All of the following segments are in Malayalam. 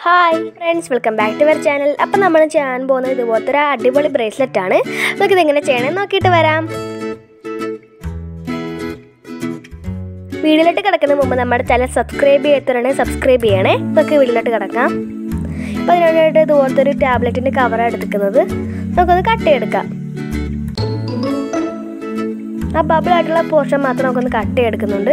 hi friends welcome back to our channel അപ്പം നമ്മൾ ചെയ്യാൻ പോകുന്നത് ഇതുപോലത്തെ ഒരു അടിപൊളി ബ്രേസ്ലെറ്റ് ആണ് നമുക്കിത് എങ്ങനെ ചെയ്യണമെന്ന് നോക്കിയിട്ട് വരാം വീഡിയോയിലോട്ട് കിടക്കുന്നതിന് മുമ്പ് നമ്മുടെ ചാനൽ സബ്സ്ക്രൈബ് ചെയ്യാത്തവരാണെങ്കിൽ സബ്സ്ക്രൈബ് ചെയ്യണേ നമുക്ക് വീഡിയോയിലോട്ട് കിടക്കാം അപ്പോൾ അതിനായിട്ട് ഇതുപോലത്തെ ഒരു ടാബ്ലറ്റിൻ്റെ കവറാണ് എടുക്കുന്നത് നമുക്കൊന്ന് കട്ട് ചെയ്തെടുക്കാം ആ ബബിളായിട്ടുള്ള പോർഷൻ മാത്രം നമുക്കൊന്ന് കട്ട് ചെയ്തെടുക്കുന്നുണ്ട്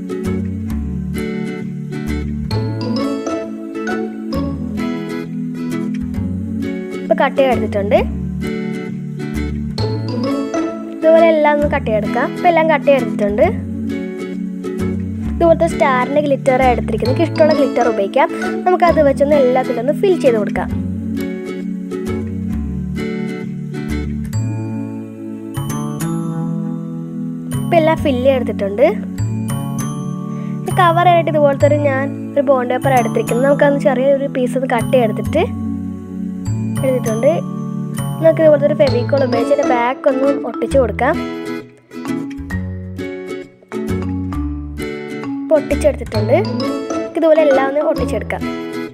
ഇപ്പോൾ കട്ട് ചെയ്തെടുത്തിട്ടുണ്ട് ഇതുപോലെ എല്ലാം ഒന്ന് കട്ട് ചെയ്തെടുക്കാം ഇപ്പം എല്ലാം കട്ട് ചെയ്തെടുത്തിട്ടുണ്ട് ഇതുപോലത്തെ സ്റ്റാറിൻ്റെ ഗ്ലിറ്റർ എടുത്തിരിക്കുന്നത് എനിക്ക് ഇഷ്ടമുള്ള ഗ്ലിറ്റർ ഉപയോഗിക്കാം നമുക്ക് അത് വെച്ചൊന്ന് എല്ലാത്തിലും ഒന്ന് ഫിൽ ചെയ്ത് കൊടുക്കാം ഇപ്പം എല്ലാം ഫില്ല് ചെയ്തെടുത്തിട്ടുണ്ട് കവർ ആയിട്ട് ഇതുപോലത്തെ ഒരു ഞാൻ ഒരു ബോണ്ട് പേപ്പർ എടുത്തിരിക്കുന്നത് നമുക്കത് ചെറിയൊരു പീസ് ഒന്ന് കട്ട് ചെയ്തെടുത്തിട്ട് എടുത്തിട്ടുണ്ട് നമുക്ക് ഇതുപോലത്തെ ഒരു ഫെവിക്കോൾ ഉപയോഗിച്ച് അതിൻ്റെ ബാക്ക് ഒന്ന് ഒട്ടിച്ചു കൊടുക്കാം ഇപ്പോൾ ഒട്ടിച്ചെടുത്തിട്ടുണ്ട് ഇതുപോലെ എല്ലാം ഒന്ന് ഒട്ടിച്ചെടുക്കാം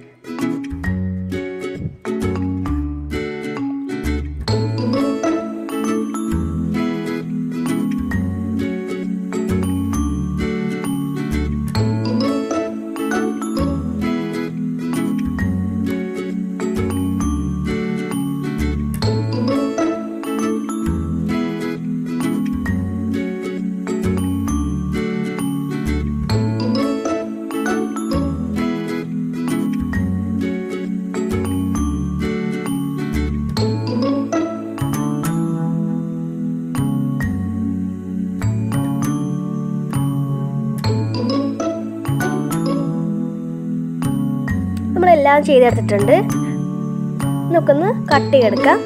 നമ്മളെല്ലാം ചെയ്തെടുത്തിട്ടുണ്ട് നമുക്കൊന്ന് കട്ട് ചെയ്തെടുക്കാം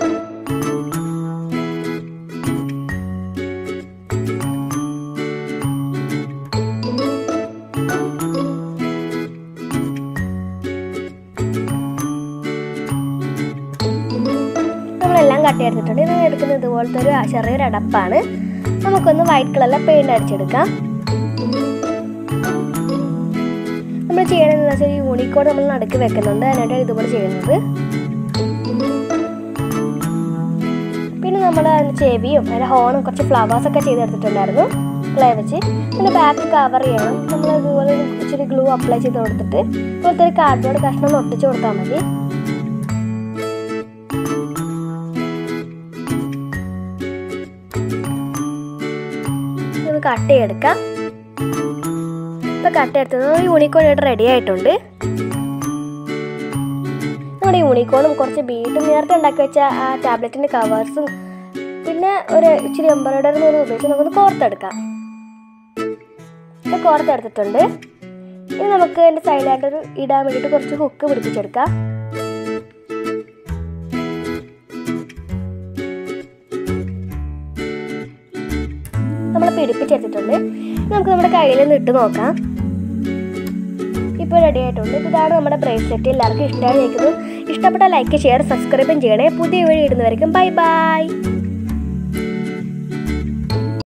നമ്മളെല്ലാം കട്ട് ചെയ്തിട്ടുണ്ട് ഇത് എടുക്കുന്നത് ഇതുപോലത്തെ ഒരു ചെറിയൊരു അടപ്പാണ് നമുക്കൊന്ന് വൈറ്റ് കളറിലെ പെയിന്റ് അടിച്ചെടുക്കാം നമ്മൾ ചെയ്യണത് എന്താ വെച്ചാൽ യൂണിക്കോഡ് നമ്മൾ നടുക്ക് വെക്കുന്നുണ്ട് അതിനായിട്ടാണ് ഇതുപോലെ ചെയ്യുന്നത് പിന്നെ നമ്മൾ അതിന് ചെവിയും അതിൻ്റെ ഹോണും കുറച്ച് ഫ്ലവേഴ്സ് ഒക്കെ ചെയ്തെടുത്തിട്ടുണ്ടായിരുന്നു ക്ലേ വെച്ച് അതിൻ്റെ ബാക്ക് കവർ ചെയ്യണം നമ്മൾ ഇതുപോലെ ഇച്ചിരി ഗ്ലൂ അപ്ലൈ ചെയ്ത് കൊടുത്തിട്ട് ഇപ്പോഴത്തെ ഒരു കാർഡ്ബോർഡ് കഷ്ണം ഒന്ന് ഒട്ടിച്ച് കൊടുത്താൽ മതി ഇത് കട്ട് ചെയ്തെടുക്കാം ഇപ്പോൾ കട്ട് എടുത്തത് യൂണിക്കോൺ ഇവിടെ റെഡി ആയിട്ടുണ്ട് നമ്മുടെ യൂണിക്കോണും കുറച്ച് ബീറ്റും നേരത്തെ ഉണ്ടാക്കി വെച്ച ആ ടാബ്ലറ്റിൻ്റെ കവേഴ്സും പിന്നെ ഒരു ഇച്ചിരി എംബ്രോയിഡറി നൂല് ഉപയോഗിച്ച് നമുക്കൊന്ന് കോർത്തെടുക്കാം ഇപ്പോൾ കോർത്തെടുത്തിട്ടുണ്ട് ഇനി നമുക്ക് അതിൻ്റെ സൈഡിലായിട്ടൊരു ഇടാൻ വേണ്ടിയിട്ട് കുറച്ച് ഹുക്ക് പിടിപ്പിച്ചെടുക്കാം നമ്മൾ പിടിപ്പിച്ചെടുത്തിട്ടുണ്ട് നമുക്ക് നമ്മുടെ കയ്യിൽ നിന്ന് ഇട്ട് നോക്കാം ഇപ്പോൾ റെഡി ആയിട്ടുണ്ട് ഇതാണ് നമ്മുടെ ബ്രേസ്ലെറ്റ് എല്ലാവർക്കും ഇഷ്ടമായി ഇഷ്ടപ്പെട്ട ലൈക്ക് ഷെയർ സബ്സ്ക്രൈബും ചെയ്യണേ പുതിയ വീഡിയോ ഇടുന്നവരേക്കും ബൈ ബൈ